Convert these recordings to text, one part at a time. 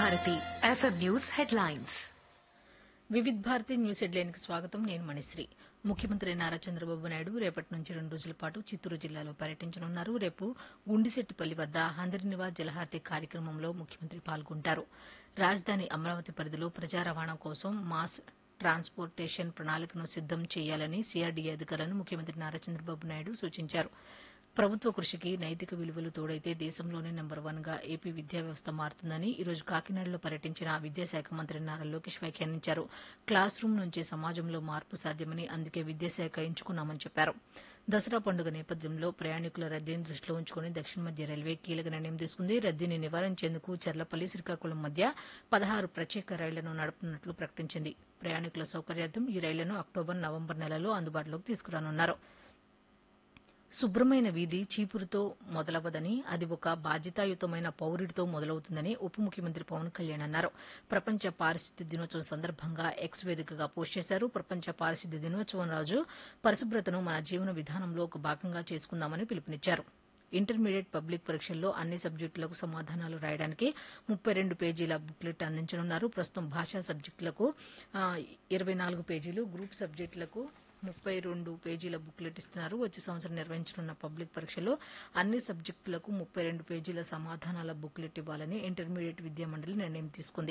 Bharati FM news headlines Vividh Bharati news హెడ్లైన్కి స్వాగతం నేను మణిశ్రీ ముఖ్యమంత్రి నారా చంద్రబాబు నాయుడు రేపటి నుంచి రెండు రోజుల పాటు చిత్తూరు జిల్లాలో పర్యటించనున్నారు రేపు గుండిశెట్టిపల్లి వద్ద హందరినివా జలహారతి కార్యక్రమంలో ముఖ్యమంత్రి పాల్గొంటారు రాజధాని అమరావతి పరిధిలో ప్రజా రవాణా కోసం మాస్ ట్రాన్స్పోర్టేషన్ ప్రణాళికను సిద్దం చేయాలని సీఆర్డీఏ అధికారులను ముఖ్యమంత్రి నారా చంద్రబాబు నాయుడు సూచించారు ప్రభుత్వ కృషికి నైతిక విలువలు తోడైతే దేశంలోనే నెంబర్ వన్ గా ఏపీ విద్యా వ్యవస్థ మారుతుందని ఈ రోజు కాకినాడలో పర్యటించిన విద్యాశాఖ మంత్రి నారా లోకేష్ వ్యాఖ్యానించారు క్లాస్ రూమ్ నుంచి సమాజంలో మార్పు సాధ్యమని అందుకే విద్యాశాఖ ఎంచుకున్నామని చెప్పారు దసరా పండుగ నేపథ్యంలో ప్రయాణికుల రద్దీని దృష్టిలో ఉంచుకుని దక్షిణ మధ్య రైల్వే కీలక నిర్ణయం తీసుకుంది రద్దీని నివారించేందుకు చర్లపల్లి శ్రీకాకుళం మధ్య పదహారు ప్రత్యేక రైళ్లను నడుపుతున్నట్లు ప్రకటించింది ప్రయాణికుల సౌకర్యార్థం ఈ రైళ్లను అక్టోబర్ నవంబర్ నెలలో అందుబాటులోకి తీసుకురానున్నారు శుభ్రమైన వీధి చీపురుతో మొదలవదని అది ఒక బాధ్యతాయుతమైన పౌరుడితో మొదలవుతుందని ఉప ముఖ్యమంత్రి పవన్ కళ్యాణ్ అన్నారు ప్రపంచ పారిశుద్ధ్య దినోత్సవం సందర్భంగా ఎక్స్ వేదికగా పోస్ట్ చేశారు ప్రపంచ పారిశుద్ధ్య దినోత్సవం రోజు పరిశుభ్రతను మన జీవన విధానంలో ఒక భాగంగా చేసుకుందామని పిలుపునిచ్చారు ఇంటర్మీడియట్ పబ్లిక్ పరీక్షల్లో అన్ని సబ్జెక్టులకు సమాధానాలు రాయడానికి ముప్పై రెండు పేజీల బుక్లెట్ అందించనున్నారు ప్రస్తుతం భాషా సబ్జెక్టులకు ఇరవై నాలుగు పేజీలు గ్రూప్ సబ్జెక్టులకు ముప్పై రెండు పేజీల బుక్లెట్ ఇస్తున్నారు వచ్చే సంవత్సరం నిర్వహించనున్న పబ్లిక్ పరీక్షలో అన్ని సబ్జెక్టులకు ముప్పై రెండు పేజీల సమాధానాల బుక్లెట్ ఇవ్వాలని ఇంటర్మీడియట్ విద్యా మండలి నిర్ణయం తీసుకుంది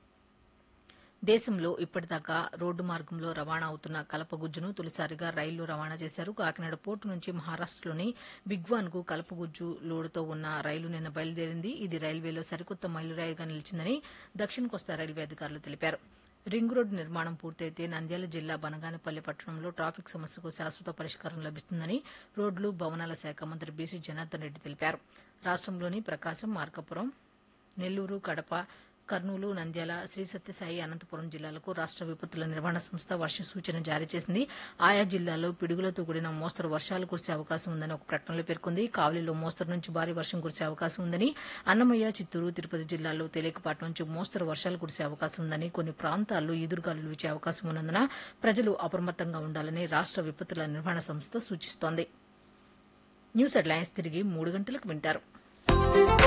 దేశంలో ఇప్పటిదాకా రోడ్డు మార్గంలో రవాణా అవుతున్న కలపగుజ్జును తొలిసారిగా రైల్లో రవాణా చేశారు కాకినాడ పోర్టు నుంచి మహారాష్టలోని బిగ్వాన్ కు కలపగుజ్జు లోడుతో ఉన్న రైలు నిన్న బయలుదేరింది ఇది రైల్వేలో సరికొత్త మైలురాయిగా నిలిచిందని దక్షిణ కోస్తా రైల్వే అధికారులు తెలిపారు రింగ్ రోడ్డు నిర్మాణం పూర్తయితే నంద్యాల జిల్లా బనగానపల్లి పట్టణంలో ట్రాఫిక్ సమస్యకు శాశ్వత పరిష్కారం లభిస్తుందని రోడ్లు భవనాల శాఖ మంత్రి బీసీ జనార్దన్ రెడ్డి తెలిపారు రాష్టంలోని ప్రకాశం మార్కాపురం నెల్లూరు కడప కర్నూలు నంద్యాల శ్రీ సత్యసాయి అనంతపురం జిల్లాలకు రాష్ట విపత్తుల నిర్వహణ సంస్థ వర్ష సూచన జారీ చేసింది ఆయా జిల్లాల్లో పిడుగులతో కూడిన మోస్తరు వర్షాలు కురిసే అవకాశం ఉందని ఒక ప్రకటనలో పేర్కొంది కావలిలో మోస్తరు నుంచి భారీ వర్షం కురిసే అవకాశం ఉందని అన్నమయ్య చిత్తూరు తిరుపతి జిల్లాల్లో తేలికపాటి నుంచి మోస్తరు వర్షాలు కురిసే అవకాశం ఉందని కొన్ని ప్రాంతాల్లో ఈదురుగాలులు వీచే అవకాశం ఉన్నందున ప్రజలు అప్రమత్తంగా ఉండాలని రాష్ట విపత్తుల నిర్వహణ సంస్థ సూచిస్తోంది న్యూస్ హెడ్లైన్స్ తిరిగి మూడు గంటలకు వింటారు